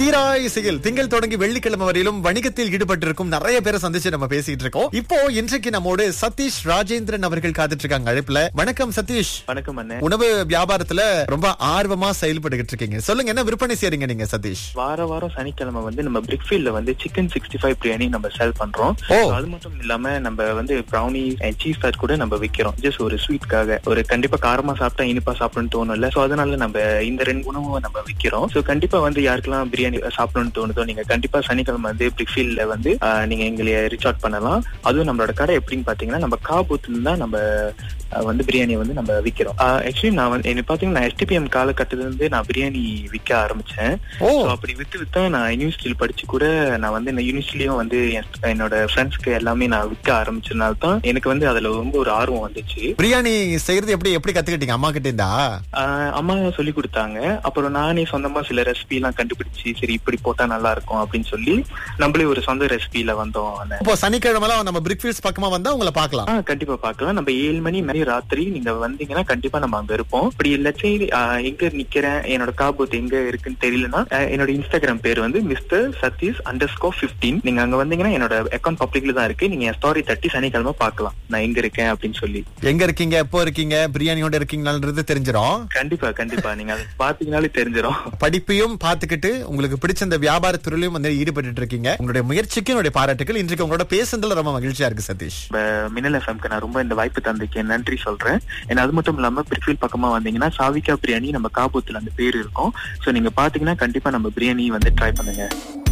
தீரா இசையில் திங்கள் தொடங்கி வெள்ளிக்கிழமை வரையிலும் வணிகத்தில் ஈடுபட்டிருக்கும் நிறைய பேரை சந்திச்சு நம்ம பேசிட்டு இருக்கோம் இப்போ இன்றைக்கு நம்மோடு சதீஷ் ராஜேந்திரன் அவர்கள் காத்துட்டு இருக்காங்க அழைப்புல வணக்கம் சதீஷ் வணக்கம் அண்ணே உணவு வியாபாரத்துல ரொம்ப ஆர்வமா செயல்பட்டுகிட்டு இருக்கீங்க சொல்லுங்க என்ன விற்பனை செய்றீங்க நீங்க சதீஷ் வார வாரம் சனிக்கிழமை வந்து நம்ம பிரிக்ஃபீல்ட்ல வந்து சிக்கன் சிக்ஸ்டி ஃபைவ் பிரியாணி நம்ம செல் பண்றோம் ஓ. So அது மட்டும் இல்லாம நம்ம வந்து ப்ரௌனி சீஸ் ஃபேட் கூட நம்ம விக்கிறோம் ஜஸ்ட் ஒரு ஸ்வீட்காக ஒரு கண்டிப்பா காரமா சாப்பிட்டா இனிப்பா சாப்பிடணும்னு தோணும்ல சோ அதனால நம்ம இந்த ரெண்டு உணவும் நம்ம விக்கிறோம் சோ கண்டிப்பா வந்து யாருக்கெல்லாம் பிரியாணி சாப்பிடணும்னு தோணுதோ நீங்க கண்டிப்பா சனிக்கிழமை வந்து பிரிக்ஃபீல்ட்ல வந்து ஆஹ், நீங்க எங்களை ரீச் அவுட் பண்ணலாம் அதுவும் நம்மளோட கடை எப்படின்னு பாத்தீங்கன்னா நம்ம காபூத்துல தான் நம்ம ஆஹ், வந்து பிரியாணி வந்து நம்ம விக்கிறோம் ஆக்சுவலி நான் வந்து என்ன பாத்தீங்கன்னா நான் எஸ்டிபிஎம் காலகட்டத்துல இருந்து நான் பிரியாணி விற்க ஆரம்பிச்சேன் ஓ So, அப்படி வித்து வித்தா நான் யூனிவர்சிட்டியில் படிச்சு கூட நான் வந்து இந்த யூனிவர்சிட்டிலயும் வந்து என்- என்னோட ஃப்ரெண்ட்ஸ்க்கு எல்லாமே நான் விற்க ஆரம்பிச்சதுனால தான் எனக்கு வந்து அதுல ரொம்ப ஒரு ஆர்வம் வந்துச்சு பிரியாணி செய்யறது எப்படி எப்படி கத்துக்கிட்டீங்க அம்மா கிட்ட இருந்தா ஆஹ் அம்மா சொல்லி கொடுத்தாங்க அப்புறம் நானே சொந்தமா சில ரெசிபி எல்லாம் கண்டுபிடிச்சு சரி இப்படி போட்டா நல்லா இருக்கும் அப்படின்னு சொல்லி நம்மளே ஒரு சொந்த ரெசிபில வந்தோம் அண்ணே. இப்போ சனிக்கிழமை நம்ம பிரிக்ஃபீல்ட்ஸ் பக்கமா வந்தா உங்களை பார்க்கலாம் ஆ கண்டிப்பா பார்க்கலாம் நம்ம ஏழு மணி மணி ராத்திரி நீங்க வந்தீங்கன்னா கண்டிப்பா நம்ம அங்க இருப்போம் இப்படி லட்சை எங்க நிக்கிறேன் என்னோட காபூத் எங்க இருக்குன்னு தெரியலன்னா ஆஹ் என்னோட இன்ஸ்டாகிராம் பேர் வந்து mister Satish underscore fifteen நீங்க அங்க வந்தீங்கன்னா என்னோட அக்கௌண்ட் பப்ளிக்ல தான் இருக்கு நீங்க ஸ்டோரி தட்டி சனிக்கிழமை பார்க்கலாம் நான் எங்க இருக்கேன் அப்படின்னு சொல்லி எங்க இருக்கீங்க எப்போ இருக்கீங்க பிரியாணியோட இருக்கீங்கன்றது தெரிஞ்சிரும் கண்டிப்பா கண்டிப்பா நீங்க அதை பாத்தீங்கன்னாலே தெரிஞ்சிடும் படிப்பையும் பார்த்துக்கிட்டு உங்களுக்கு பிடிச்ச இந்த வியாபார துறையிலும் வந்து ஈடுபட்டு இருக்கீங்க உங்களுடைய முயற்சிக்கு என்னுடைய பாராட்டுகள் இன்றைக்கு உங்களோட பேசுனதுல ரொம்ப மகிழ்ச்சியா இருக்கு சதீஷ் மின்னல் எஃப்எம்க்கு நான் ரொம்ப இந்த வாய்ப்பு தந்திருக்கேன் நன்றி சொல்றேன் ஏன்னா அது மட்டும் இல்லாம பிரிஃபில் பக்கமா வந்தீங்கன்னா சாவிகா பிரியாணி நம்ம காபூத்துல அந்த பேர் இருக்கும் சோ நீங்க பாத்தீங்கன்னா கண்டிப்பா நம்ம பிரியாணி வந்து ட்ரை பண்ணுங்க